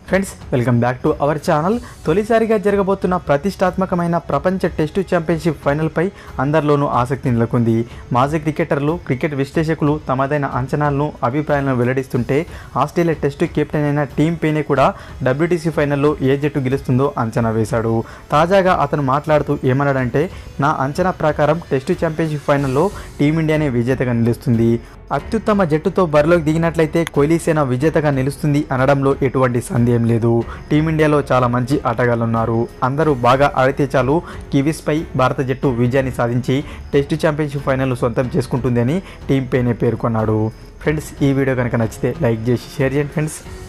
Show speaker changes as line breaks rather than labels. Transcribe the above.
friends welcome back to our channel తొలిసారిగా జరగబోతున్న ప్రతిష్టాత్మకమైన ప్రపంచ టెస్టు ఛాంపియన్షిప్ ఫైనల్పై అందరిలోనూ ఆసక్తి నెలకొంది మాజీ క్రికెటర్లు క్రికెట్ విశ్లేషకులు తమదైన అంచనాలను అభిప్రాయాలను వెల్లడిస్తుంటే ఆస్ట్రేలియా టెస్టు కెప్టెన్ అయిన టీమ్ పేనే కూడా డబ్ల్యూటీసీ ఫైనల్లో ఏ జట్టు గెలుస్తుందో అంచనా వేశాడు తాజాగా అతను మాట్లాడుతూ ఏమన్నాడంటే నా అంచనా ప్రకారం టెస్టు ఛాంపియన్షిప్ ఫైనల్లో టీమిండియానే విజేతగా నిలుస్తుంది అత్యుత్తమ జట్టుతో బరిలోకి దిగినట్లయితే కోహ్లీ సేన విజేతగా నిలుస్తుంది అనడంలో ఎటువంటి సందేహం లేదు టీమిండియాలో చాలా మంచి ఆటగాళ్లున్నారు అందరూ బాగా ఆడితే చాలు కివీస్పై భారత జట్టు విజయాన్ని సాధించి టెస్ట్ ఛాంపియన్షిప్ ఫైనల్ సొంతం చేసుకుంటుందని టీం పేనే పేర్కొన్నాడు ఫ్రెండ్స్ ఈ వీడియో కనుక నచ్చితే లైక్ చేసి షేర్ చేయండి ఫ్రెండ్స్